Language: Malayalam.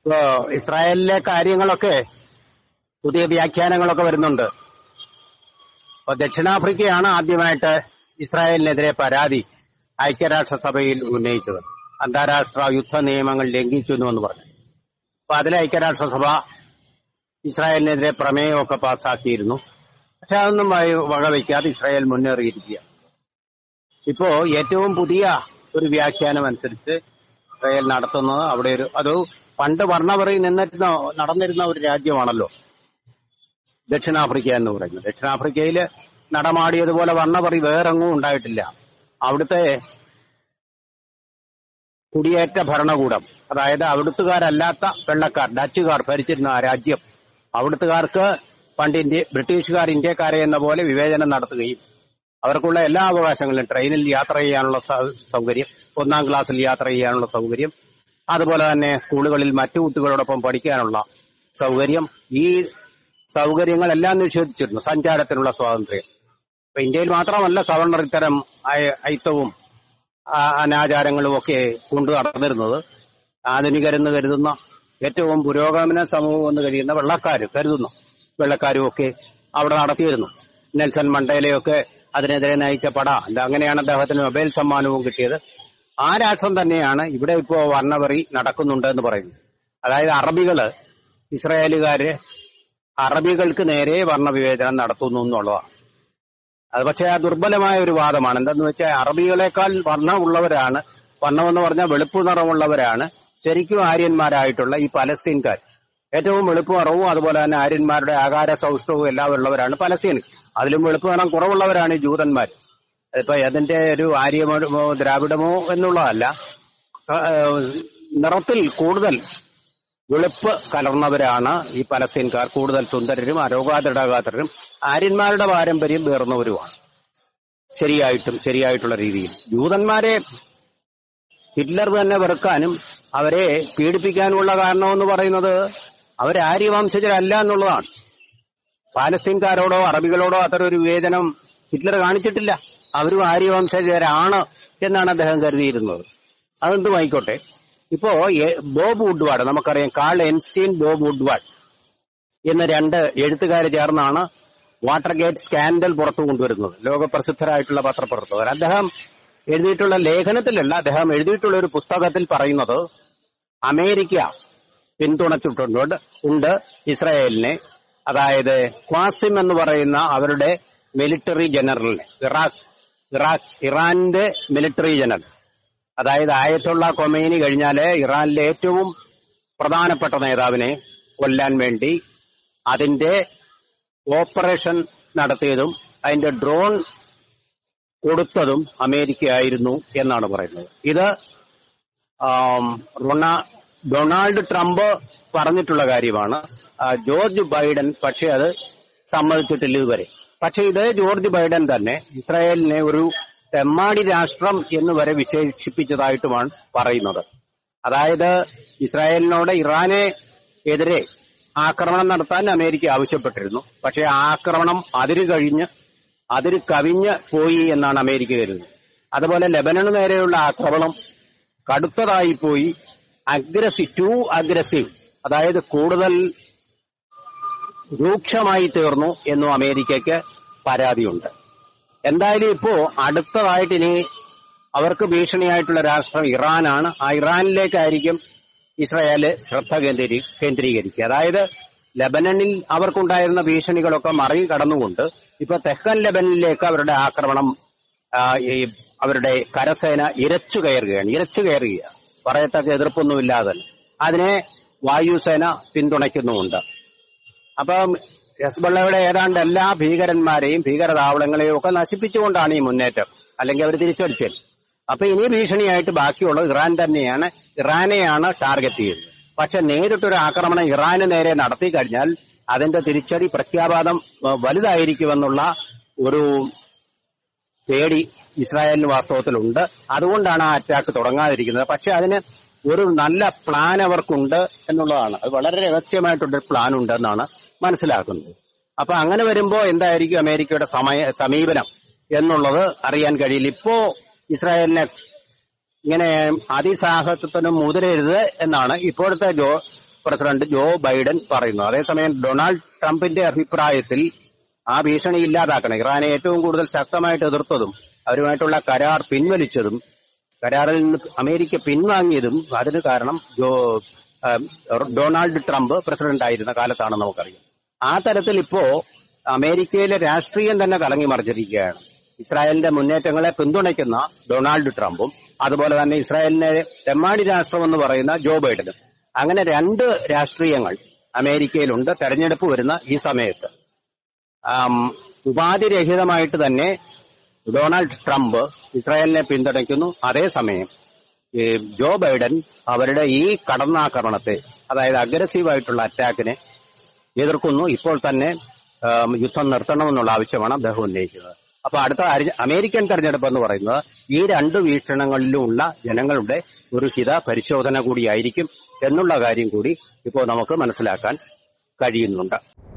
ഇപ്പോ ഇസ്രായേലിലെ കാര്യങ്ങളൊക്കെ പുതിയ വ്യാഖ്യാനങ്ങളൊക്കെ വരുന്നുണ്ട് ഇപ്പൊ ദക്ഷിണാഫ്രിക്കയാണ് ആദ്യമായിട്ട് ഇസ്രായേലിനെതിരെ പരാതി ഐക്യരാഷ്ട്രസഭയിൽ ഉന്നയിച്ചത് അന്താരാഷ്ട്ര യുദ്ധ നിയമങ്ങൾ ലംഘിച്ചു എന്ന് പറഞ്ഞു അപ്പൊ അതിൽ ഐക്യരാഷ്ട്രസഭ ഇസ്രായേലിനെതിരെ പ്രമേയമൊക്കെ പാസ്സാക്കിയിരുന്നു പക്ഷെ അതൊന്നും വക- വകവയ്ക്കാതെ ഇസ്രായേൽ മുന്നേറിയിരിക്കുക ഇപ്പോ ഏറ്റവും പുതിയ ഒരു വ്യാഖ്യാനം അനുസരിച്ച് ഇസ്രായേൽ നടത്തുന്നത് അവിടെ ഒരു അത് പണ്ട് വർണ്ണപറി നിന്നിരുന്ന നടന്നിരുന്ന ഒരു രാജ്യമാണല്ലോ ദക്ഷിണാഫ്രിക്ക എന്ന് പറയുന്നത് ദക്ഷിണാഫ്രിക്കയിൽ നടമാടിയതുപോലെ വർണ്ണപറി വേറെങ്ങും ഉണ്ടായിട്ടില്ല അവിടുത്തെ കുടിയേറ്റ ഭരണകൂടം അതായത് അവിടുത്തുകാരല്ലാത്ത വെള്ളക്കാർ ഡച്ചുകാർ ഭരിച്ചിരുന്ന ആ രാജ്യം അവിടുത്തുകാർക്ക് പണ്ട് ഇന്ത്യ ബ്രിട്ടീഷുകാർ ഇന്ത്യക്കാരെ എന്ന പോലെ വിവേചനം നടത്തുകയും അവർക്കുള്ള എല്ലാ അവകാശങ്ങളും ട്രെയിനിൽ യാത്ര ചെയ്യാനുള്ള സൗ- സൗകര്യം ഒന്നാം ക്ലാസ്സിൽ യാത്ര ചെയ്യാനുള്ള സൗകര്യം അതുപോലെ തന്നെ സ്കൂളുകളിൽ മറ്റു കുട്ടികളോടൊപ്പം പഠിക്കാനുള്ള സൗകര്യം ഈ സൗകര്യങ്ങളെല്ലാം നിഷേധിച്ചിരുന്നു സഞ്ചാരത്തിനുള്ള സ്വാതന്ത്ര്യം ഇപ്പൊ ഇന്ത്യയിൽ മാത്രമല്ല സവർണർ ഇത്തരം അയ- അയിത്തവും ആ, അനാചാരങ്ങളും ഒക്കെ കൊണ്ടു നടന്നിരുന്നത് ആധുനികരെന്ന് കരുതുന്ന ഏറ്റവും പുരോഗമന സമൂഹം എന്ന് കഴിയുന്ന വെള്ളക്കാർ കരുതുന്നു വെള്ളക്കാരും ഒക്കെ അവിടെ നടത്തിയിരുന്നു നെൽസൺ മണ്ടേലയൊക്കെ അതിനെതിരെ നയിച്ച പട എന്താ അങ്ങനെയാണ് അദ്ദേഹത്തിന് നൊബേൽ സമ്മാനവും കിട്ടിയത് ആ രാഷ്ട്രം തന്നെയാണ് ഇവിടെ ഇപ്പോ വർണ്ണപറി നടക്കുന്നുണ്ട് എന്ന് പറയുന്നത് അതായത് അറബികള് ഇസ്രായേലുകാര് അറബികൾക്ക് നേരെ വർണ്ണവിവേചനം നടത്തുന്നു എന്നുള്ളതാണ് അത് പക്ഷേ ആ ദുർബലമായ ഒരു വാദമാണ് എന്തെന്ന് വെച്ചാൽ അറബികളെക്കാൾ വർണ്ണമുള്ളവരാണ് വർണ്ണമെന്ന് പറഞ്ഞാൽ വെളുപ്പ് നിറമുള്ളവരാണ് ശരിക്കും ആര്യന്മാരായിട്ടുള്ള ഈ പലസ്തീൻകാർ ഏറ്റവും വെളുപ്പ് നിറവും അതുപോലെ തന്നെ ആര്യന്മാരുടെ ആകാര സൗഷ്ഠവും എല്ലാം ഉള്ളവരാണ് പലസ്തീൻ അതിലും വെളുപ്പ് നിറം കുറവുള്ളവരാണ് ഈ ജൂതന്മാർ ഇപ്പൊ അതിന്റെ ഒരു ആര്യമോ ദ്രാവിഡമോ എന്നുള്ളതല്ല ആ, നിറത്തിൽ കൂടുതൽ വെളുപ്പ് കലർന്നവരാണ് ഈ പലസ്തീൻകാർ കൂടുതൽ സുന്ദരരും അരോഗാതിടകാതരും ആര്യന്മാരുടെ പാരമ്പര്യം വേർന്നവരുമാണ് ശരിയായിട്ടും ശരിയായിട്ടുള്ള രീതിയിൽ ജൂതന്മാരെ ഹിറ്റ്ലർ തന്നെ വെറുക്കാനും അവരെ പീഡിപ്പിക്കാനുമുള്ള കാരണമെന്ന് പറയുന്നത് അവർ ആര്യവംശജരല്ല എന്നുള്ളതാണ് പാലസ്തീൻകാരോടോ അറബികളോടോ അത്തരം ഒരു വിവേചനം ഹിറ്റ്ലർ കാണിച്ചിട്ടില്ല അവരും ആര്യവംശജരാണ് എന്നാണ് അദ്ദേഹം കരുതിയിരുന്നത് അതെന്തും ആയിക്കോട്ടെ ഇപ്പോ എ- ബോബ് വുഡ്വാർഡ് നമുക്കറിയാം കാൾ എൻസ്റ്റീൻ ബോബ് വുഡ്വാർഡ് എന്ന രണ്ട് എഴുത്തുകാർ ചേർന്നാണ് വാട്ടർ ഗേറ്റ് സ്കാൻഡൽ പുറത്തു കൊണ്ടുവരുന്നത് ലോകപ്രസിദ്ധരായിട്ടുള്ള പത്രപ്രവർത്തകർ അദ്ദേഹം എഴുതിയിട്ടുള്ള ലേഖനത്തിലല്ല അദ്ദേഹം എഴുതിയിട്ടുള്ള ഒരു പുസ്തകത്തിൽ പറയുന്നത് അമേരിക്ക പിന്തുണച്ചിട്ടുണ്ട് ഉണ്ട് ഇസ്രായേലിനെ അതായത് ക്വാസിം എന്ന് പറയുന്ന അവരുടെ മിലിറ്ററി ജനറലിനെ ഇറാഖ് ഇറാഖ് ഇറാന്റെ മിലിറ്ററി ജനറൽ അതായത് ആയത്തുള്ള കൊമൈനി കഴിഞ്ഞാല് ഇറാനിലെ ഏറ്റവും പ്രധാനപ്പെട്ട നേതാവിനെ കൊല്ലാൻ വേണ്ടി അതിന്റെ ഓപ്പറേഷൻ നടത്തിയതും അതിന്റെ ഡ്രോൺ കൊടുത്തതും അമേരിക്കയായിരുന്നു എന്നാണ് പറയുന്നത് ഇത് ആം, റൊണാ- ഡൊണാൾഡ് ട്രംപ് പറഞ്ഞിട്ടുള്ള കാര്യമാണ് ആ, ജോർജ് ബൈഡൻ പക്ഷേ അത് സമ്മതിച്ചിട്ടില്ല ഇതുവരെ പക്ഷെ ഇത് ജോർജ് ബൈഡൻ തന്നെ ഇസ്രായേലിനെ ഒരു തെമ്മാടി രാഷ്ട്രം എന്ന് വരെ വിശേഷിപ്പിച്ചതായിട്ടുമാണ് പറയുന്നത് അതായത് ഇസ്രായേലിനോട് ഇറാനെ എതിരെ ആക്രമണം നടത്താൻ അമേരിക്ക ആവശ്യപ്പെട്ടിരുന്നു പക്ഷേ ആ ആക്രമണം അതിര് കഴിഞ്ഞ് അതിര് കവിഞ്ഞ് പോയി എന്നാണ് അമേരിക്ക കരുതുന്നത് അതുപോലെ ലെബനന് നേരെയുള്ള ആക്രമണം കടുത്തതായി പോയി അഗ്രസീവ് ടു അഗ്രസീവ് അതായത് കൂടുതൽ രൂക്ഷമായി തീർന്നു എന്നും അമേരിക്കയ്ക്ക് പരാതിയുണ്ട് എന്തായാലും ഇപ്പോ അടുത്തതായിട്ട് ഇനി അവർക്ക് ഭീഷണിയായിട്ടുള്ള രാഷ്ട്രം ഇറാനാണ് ആ ഇറാനിലേക്കായിരിക്കും ഇസ്രായേല് ശ്രദ്ധ കേന്ദ്രീ കേന്ദ്രീകരിക്കുക അതായത് ലബനനിൽ അവർക്കുണ്ടായിരുന്ന ഭീഷണികളൊക്കെ മറികടന്നുകൊണ്ട് ഇപ്പൊ തെക്കൻ ലബനനിലേക്ക് അവരുടെ ആക്രമണം ആ, ഈ അവരുടെ കരസേന ഇരച്ചു കയറുകയാണ് ഇരച്ചു കയറുകയാണ് പറയത്തക്ക എതിർപ്പൊന്നുമില്ലാതെ അതിനെ വായുസേന പിന്തുണയ്ക്കുന്നുമുണ്ട് അപ്പം ഹെസ്ബള്ളയുടെ ഏതാണ്ട് എല്ലാ ഭീകരന്മാരെയും ഭീകരതാവളങ്ങളെയും ഒക്കെ നശിപ്പിച്ചുകൊണ്ടാണ് ഈ മുന്നേറ്റം അല്ലെങ്കിൽ അവർ തിരിച്ചടിച്ചത് അപ്പൊ ഇനി ഭീഷണിയായിട്ട് ബാക്കിയുള്ളത് ഇറാൻ തന്നെയാണ് ഇറാനെയാണ് ടാർഗറ്റ് ചെയ്യുന്നത് പക്ഷെ നേരിട്ടൊരു ആക്രമണം ഇറാന് നേരെ നടത്തി കഴിഞ്ഞാൽ അതിന്റെ തിരിച്ചടി പ്രഖ്യാപാതം ഏഹ്, വലുതായിരിക്കുമെന്നുള്ള ഒരു പേടി ഇസ്രായേലിന് വാസ്തവത്തിലുണ്ട് അതുകൊണ്ടാണ് ആ അറ്റാക്ക് തുടങ്ങാതിരിക്കുന്നത് പക്ഷെ അതിന് ഒരു നല്ല പ്ലാൻ അവർക്കുണ്ട് എന്നുള്ളതാണ് അത് വളരെ രഹസ്യമായിട്ടൊരു പ്ലാൻ ഉണ്ട് എന്നാണ് മനസ്സിലാക്കുന്നത് അപ്പൊ അങ്ങനെ വരുമ്പോ എന്തായിരിക്കും അമേരിക്കയുടെ സമയ സമീപനം എന്നുള്ളത് അറിയാൻ കഴിയില്ല ഇപ്പോ ഇസ്രായേലിനെ ഇങ്ങനെ അതിസാഹസത്തിനും മുതിരരുത് എന്നാണ് ഇപ്പോഴത്തെ ജോ പ്രസിഡന്റ് ജോ ബൈഡൻ പറയുന്നു അതേസമയം ഡൊണാൾഡ് ട്രംപിന്റെ അഭിപ്രായത്തിൽ ആ ഭീഷണി ഇല്ലാതാക്കണം ഇറാനെ ഏറ്റവും കൂടുതൽ ശക്തമായിട്ട് എതിർത്തതും അവരുമായിട്ടുള്ള കരാർ പിൻവലിച്ചതും കരാറിൽ നിന്ന് അമേരിക്ക പിൻവാങ്ങിയതും അതിന് കാരണം ജോ ആ, ഡൊണാൾഡ് ട്രംപ് പ്രസിഡന്റ് ആയിരുന്ന കാലത്താണെന്ന് നമുക്കറിയാം ആ തരത്തിൽ ഇപ്പോ അമേരിക്കയിലെ രാഷ്ട്രീയം തന്നെ കലങ്ങി മറിച്ചിരിക്കുകയാണ് ഇസ്രായേലിന്റെ മുന്നേറ്റങ്ങളെ പിന്തുണയ്ക്കുന്ന ഡൊണാൾഡ് ട്രംപും അതുപോലെ തന്നെ ഇസ്രായേലിനെ തെമ്മാടി രാഷ്ട്രം എന്ന് പറയുന്ന ജോ ബൈഡനും അങ്ങനെ രണ്ട് രാഷ്ട്രീയങ്ങൾ അമേരിക്കയിലുണ്ട് തെരഞ്ഞെടുപ്പ് വരുന്ന ഈ സമയത്ത് ആം, ഉപാധിരഹിതമായിട്ട് തന്നെ ഡൊണാൾഡ് ട്രംപ് ഇസ്രായേലിനെ പിന്തുണയ്ക്കുന്നു അതേസമയം ഈ ജോ ബൈഡൻ അവരുടെ ഈ കടന്നാക്രമണത്തെ അതായത് അഗ്രസീവ് ആയിട്ടുള്ള അറ്റാക്കിനെ എതിർക്കുന്നു ഇപ്പോൾ തന്നെ ആം, യുദ്ധം നിർത്തണമെന്നുള്ള ആവശ്യമാണ് അദ്ദേഹം ഉന്നയിക്കുന്നത് അപ്പൊ അടുത്ത അരി- അമേരിക്കൻ തെരഞ്ഞെടുപ്പ് എന്ന് പറയുന്നത് ഈ രണ്ട് വീക്ഷണങ്ങളിലുമുള്ള ജനങ്ങളുടെ ഒരു ഹിത പരിശോധന കൂടിയായിരിക്കും എന്നുള്ള കാര്യം കൂടി ഇപ്പോൾ നമുക്ക് മനസ്സിലാക്കാൻ കഴിയുന്നുണ്ട്